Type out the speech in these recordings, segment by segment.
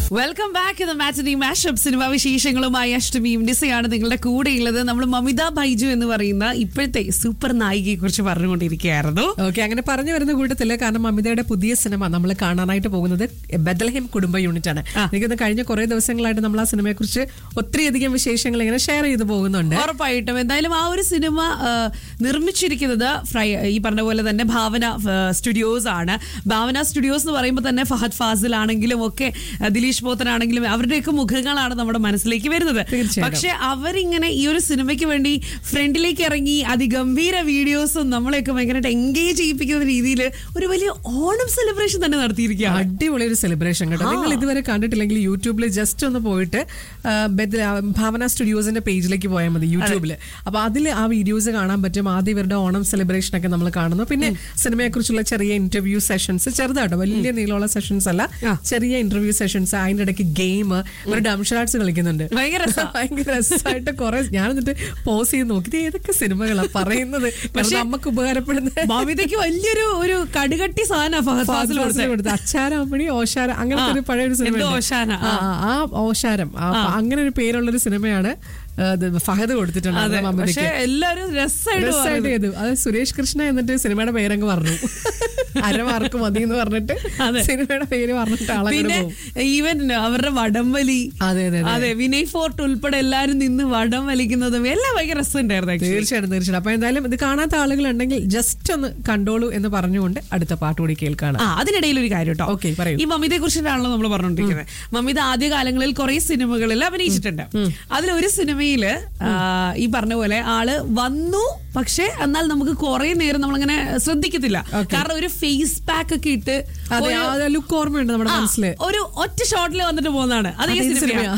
Welcome back ഇത് മാറ്റിനി mashup cinema വിശേഷങ്ങളുമായി അഷ്ടമിയും ഡിസയാണ് നിങ്ങളുടെ കൂടെയുള്ളത് നമ്മൾ മമിത ബൈജു എന്ന് പറയുന്ന ഇപ്പോഴത്തെ സൂപ്പർ നായികയെ കുറിച്ച് പറഞ്ഞുകൊണ്ടിരിക്കുകയായിരുന്നു ഓക്കെ അങ്ങനെ പറഞ്ഞു വരുന്ന കൂട്ടത്തില് കാരണം അമിതയുടെ പുതിയ സിനിമ നമ്മൾ കാണാനായിട്ട് പോകുന്നത് ബദൽഹിം കുടുംബ യൂണിറ്റ് ആണ് എനിക്കൊന്ന് കഴിഞ്ഞ കുറെ ദിവസങ്ങളായിട്ട് നമ്മൾ ആ സിനിമയെ കുറിച്ച് ഒത്തിരിയധികം വിശേഷങ്ങൾ ഇങ്ങനെ ഷെയർ ചെയ്തു പോകുന്നുണ്ട് ഉറപ്പായിട്ടും എന്തായാലും ആ ഒരു സിനിമ ആ, നിർമ്മിച്ചിരിക്കുന്നത് ഫ്രൈ ഈ പറഞ്ഞ പോലെ തന്നെ ഭാവന സ്റ്റുഡിയോസ് ആണ് ഭാവന സ്റ്റുഡിയോസ് എന്ന് പറയുമ്പോൾ തന്നെ ഫഹദ് ഫാസിൽ ആണെങ്കിലും ഒക്കെ ആ, ദിലീഷ് പോത്തനാണെങ്കിലും അവരുടെയൊക്കെ മുഖങ്ങളാണ് നമ്മുടെ മനസ്സിലേക്ക് വരുന്നത് തീർച്ചയായിട്ടും. പക്ഷെ അവരിങ്ങനെ ഈ ഒരു സിനിമയ്ക്ക് വേണ്ടി ഫ്രണ്ടിലേക്ക് ഇറങ്ങി അതിഗംഭീര വീഡിയോസും നമ്മളെയൊക്കെ ഭയങ്കരമായിട്ട് എൻഗേജ് ചെയ്യിപ്പിക്കുന്ന രീതിയിൽ ഒരു വലിയ ഓണം സെലിബ്രേഷൻ തന്നെ നടത്തിയിരിക്കുകയാണ് അടിപൊളി ഒരു സെലിബ്രേഷൻ കേട്ടോ നിങ്ങൾ ഇതുവരെ കണ്ടിട്ടില്ലെങ്കിൽ യൂട്യൂബിൽ ജസ്റ്റ് ഒന്ന് പോയിട്ട് ആ, ബദൽ- ആ, ഭാവന സ്റ്റുഡിയോസിന്റെ പേജിലേക്ക് പോയാൽ മതി യൂട്യൂബിൽ അപ്പൊ അതിൽ ആ വീഡിയോസ് കാണാൻ പറ്റും ആദ്യം ഇവരുടെ ഓണം സെലിബ്രേഷൻ ഒക്കെ നമ്മൾ കാണുന്നു പിന്നെ സിനിമയെ കുറിച്ചുള്ള ചെറിയ ഇന്റർവ്യൂ സെഷൻസ് ചെറുതാട്ടോ വലിയ നീളമുള്ള സെഷൻസ് അല്ല ആ. ചെറിയ ഇന്റർവ്യൂ സെഷൻസ് അതിന്റെ ഇടയ്ക്ക് ഗെയിം ഒരു ഡംഷാർട്സ് കളിക്കുന്നുണ്ട് ഭയങ്കര രസാ. ഭയങ്കര രസമായിട്ട് കുറെ ഞാൻ എന്നിട്ട് പോസ് ചെയ്ത് നോക്കി ഇത് ഏതൊക്കെ സിനിമകളാ പറയുന്നത് പക്ഷെ നമുക്ക് ഉപകാരപ്പെടുന്ന മമിതയ്ക്ക് വലിയൊരു ഒരു കടുകട്ടി സാധന ഫഹദ് ഫാസിൽ കൊടുത്തത്. കൊടുത്ത് അച്ചാരാമണി ഓശാര അങ്ങനത്തെ ആ. ഒരു പഴയ ഒരു സിനിമ എന്തോ ഓശാന, ആ. ആ ഓശാരം ആ, അപ്പൊ അങ്ങനെ ഒരു പേരുള്ള ഒരു സിനിമയാണ് ആ, ഇത് ഫഹദ് കൊടുത്തിട്ടുണ്ട് അതെ മമ്മൂട്ടിക്ക് പക്ഷെ എല്ലാരും രസമായിട്ട് രസമായിട്ട് പറയുന്നു. ചെയ്തു അത് സുരേഷ് കൃഷ്ണ എന്നിട്ട് സിനിമയുടെ പേരങ്ങ് പറഞ്ഞു അരമാർക്ക് മതി എന്ന് പറഞ്ഞിട്ട് അതെ. സിനിമയുടെ പേര് പറഞ്ഞിട്ട് ആളങ്ങനെ പിന്നെ പോകും ഈവൻ അവരുടെ വടംവലി അതെ അതെ അതെ അതെ വിനയ് ഫോർട്ട് ഉൾപ്പെടെ എല്ലാരും നിന്ന് വടം വലിക്കുന്നതും എല്ലാം ഭയങ്കര രസമുണ്ടായിരുന്നു actually. തീർച്ചയായിട്ടും തീർച്ചയായിട്ടും അപ്പൊ എന്തായാലും ഇത് കാണാത്ത ആളുകളുണ്ടെങ്കിൽ ജസ്റ്റ് ഒന്ന് കണ്ടോളൂ എന്ന് പറഞ്ഞുകൊണ്ട് അടുത്ത പാട്ട് കൂടി കേൾക്കാണ് ആ അതിനിടയിൽ ഒരു കാര്യം കേട്ടോ Okay, പറയൂ. ഈ മമിതയെ കുറിച്ചിട്ടാണല്ലോ നമ്മൾ പറഞ്ഞോണ്ടിരിക്കുന്നത് മമിത ആദ്യകാലങ്ങളിൽ കുറെ സിനിമകളിൽ അഭിനയിച്ചിട്ടുണ്ട് അതിലൊരു സിനിമയില് ആ, ഈ പറഞ്ഞ പോലെ ആള് വന്നു പക്ഷെ എന്നാൽ നമുക്ക് കുറെ നേരം നമ്മളിങ്ങനെ ശ്രദ്ധിക്കത്തില്ല കാരണം ഒരു ഫേസ് പാക്ക് ഒക്കെ ഇട്ട് അതെ ഒരു- ആ ലുക്ക് ഓർമ്മയുണ്ട് നമ്മുടെ ആ, മനസ്സില് ഒരു ഒറ്റ ഷോട്ടിൽ വന്നിട്ട് പോകുന്നതാണ് അതേ അതേ സിനിമയാ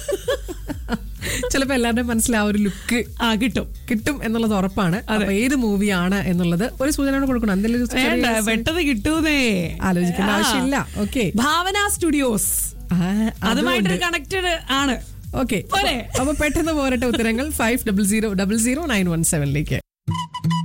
ചിലപ്പോ എല്ലാവരുടെയും മനസ്സിൽ ആ ഒരു ലുക്ക് ആ കിട്ടും കിട്ടും എന്നുള്ളത് ഉറപ്പാണ് അപ്പൊ ഏത് മൂവിയാണ് എന്നുള്ളത് ഒരു സൂചന കൊടുക്കണം എന്തെങ്കിലും ഒരു ചെറിയ വേണ്ട പെട്ടെന്ന് കിട്ടൂന്നേ ആലോചിക്കേണ്ട ആ. ആവശ്യമില്ല ഓക്കെ ഭാവന സ്റ്റുഡിയോസ് അതുമായിട്ട് കണക്റ്റഡ് ആണ് ഓക്കെ പോരെ? അപ്പൊ പെട്ടെന്ന് പോരട്ടെ ഉത്തരങ്ങൾ five double zero double zero nine one സെവനിലേക്ക്